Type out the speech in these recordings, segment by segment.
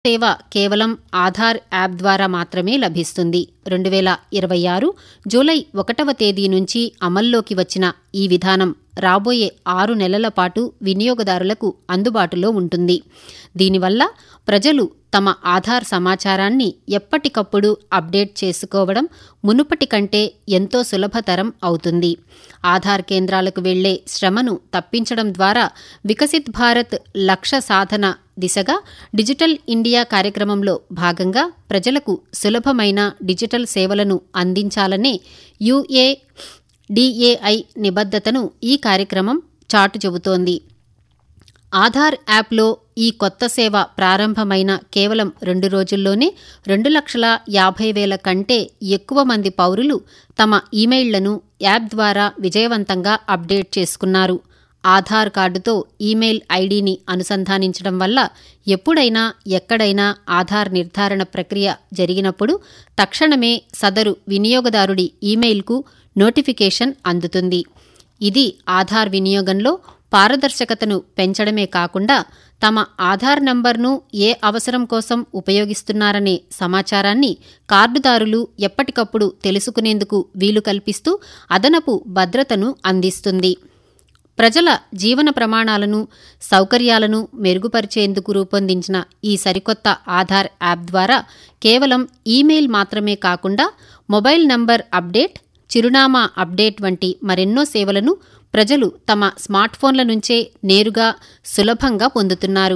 సేవ కేవలం ఆధార్ యాప్ ద్వారా మాత్రమే లభిస్తుంది రెండు వేల ఇరవై ఆరు జూలై ఒకటవ తేదీ నుంచి అమల్లోకి వచ్చిన ఈ విధానం రాబోయే ఆరు నెలల పాటు వినియోగదారులకు అందుబాటులో ఉంటుంది దీనివల్ల ప్రజలు తమ ఆధార్ సమాచారాన్ని ఎప్పటికప్పుడు అప్డేట్ చేసుకోవడం మునుపటి కంటే ఎంతో సులభతరం అవుతుంది ఆధార్ కేంద్రాలకు వెళ్లే శ్రమను తప్పించడం ద్వారా వికసిత్ భారత్ లక్ష్య సాధన దిశగా డిజిటల్ ఇండియా కార్యక్రమంలో భాగంగా ప్రజలకు సులభమైన డిజిటల్ సేవలను అందించాలనే యుఏ డిఏఐ నిబద్ధతను ఈ కార్యక్రమం చాటు చెబుతోంది ఆధార్ యాప్లో ఈ కొత్త సేవ ప్రారంభమైన కేవలం రెండు రోజుల్లోనే రెండు లక్షల యాభై వేల కంటే ఎక్కువ మంది పౌరులు తమ ఈమెయిళ్లను యాప్ ద్వారా విజయవంతంగా అప్డేట్ చేసుకున్నారు ఆధార్ కార్డుతో ఈమెయిల్ ఐడిని అనుసంధానించడం వల్ల ఎప్పుడైనా ఎక్కడైనా ఆధార్ నిర్ధారణ ప్రక్రియ జరిగినప్పుడు తక్షణమే సదరు వినియోగదారుడి ఈమెయిల్కు నోటిఫికేషన్ అందుతుంది ఇది ఆధార్ వినియోగంలో పారదర్శకతను పెంచడమే కాకుండా తమ ఆధార్ నంబర్ను ఏ అవసరం కోసం ఉపయోగిస్తున్నారనే సమాచారాన్ని కార్డుదారులు ఎప్పటికప్పుడు తెలుసుకునేందుకు వీలు కల్పిస్తూ అదనపు భద్రతను అందిస్తుంది ప్రజల జీవన ప్రమాణాలను సౌకర్యాలను మెరుగుపరిచేందుకు రూపొందించిన ఈ సరికొత్త ఆధార్ యాప్ ద్వారా కేవలం ఈమెయిల్ మాత్రమే కాకుండా మొబైల్ నంబర్ అప్డేట్ చిరునామా అప్డేట్ వంటి మరెన్నో సేవలను ప్రజలు తమ స్మార్ట్ఫోన్ల నుంచే నేరుగా సులభంగా పొందుతున్నారు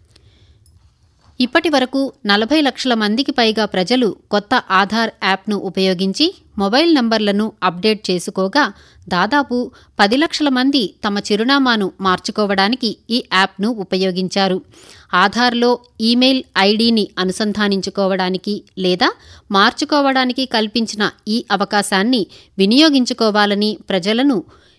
ఇప్పటి వరకు నలభై లక్షల మందికి పైగా ప్రజలు కొత్త ఆధార్ యాప్ను ఉపయోగించి మొబైల్ నంబర్లను అప్డేట్ చేసుకోగా దాదాపు పది లక్షల మంది తమ చిరునామాను మార్చుకోవడానికి ఈ యాప్ను ఉపయోగించారు ఆధార్లో ఈమెయిల్ ఐడిని అనుసంధానించుకోవడానికి లేదా మార్చుకోవడానికి కల్పించిన ఈ అవకాశాన్ని వినియోగించుకోవాలని ప్రజలను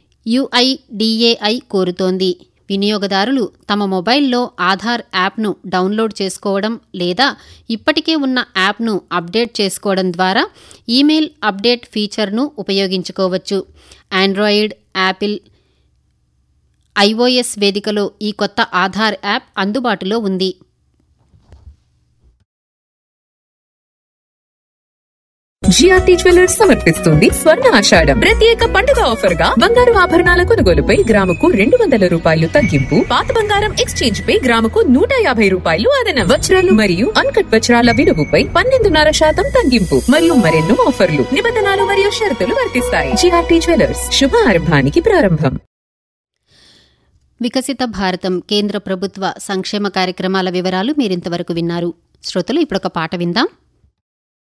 యుఐడిఏఐ కోరుతోంది వినియోగదారులు తమ మొబైల్లో ఆధార్ యాప్ను డౌన్లోడ్ చేసుకోవడం లేదా ఇప్పటికే ఉన్న యాప్ను అప్డేట్ చేసుకోవడం ద్వారా ఈమెయిల్ అప్డేట్ ఫీచర్ను ఉపయోగించుకోవచ్చు ఆండ్రాయిడ్ యాపిల్ ఐఓఎస్ వేదికలో ఈ కొత్త ఆధార్ యాప్ అందుబాటులో ఉంది జిఆర్టీ జ్యువెలర్స్ సమర్పిస్తుంది స్వర్ణ ఆషాఢం ప్రత్యేక పండుగ ఆఫర్ గా బంగారు ఆభరణాల కొనుగోలుపై గ్రాముకు రెండు వందల రూపాయలు తగ్గింపు పాత బంగారం ఎక్స్చేంజ్ పై గ్రాముకు నూట యాభై రూపాయలు అదనం వజ్రాలు మరియు అన్కట్ వజ్రాల విలువపై పన్నెండున్నర శాతం తగ్గింపు మరియు మరెన్నో ఆఫర్లు నిబంధనలు మరియు షరతులు వర్తిస్తాయి జిఆర్టీ జ్యువెలర్స్ శుభ ఆరంభానికి ప్రారంభం వికసిత భారతం కేంద్ర ప్రభుత్వ సంక్షేమ కార్యక్రమాల వివరాలు మీరింతవరకు విన్నారు శ్రోతలు ఇప్పుడొక పాట విందాం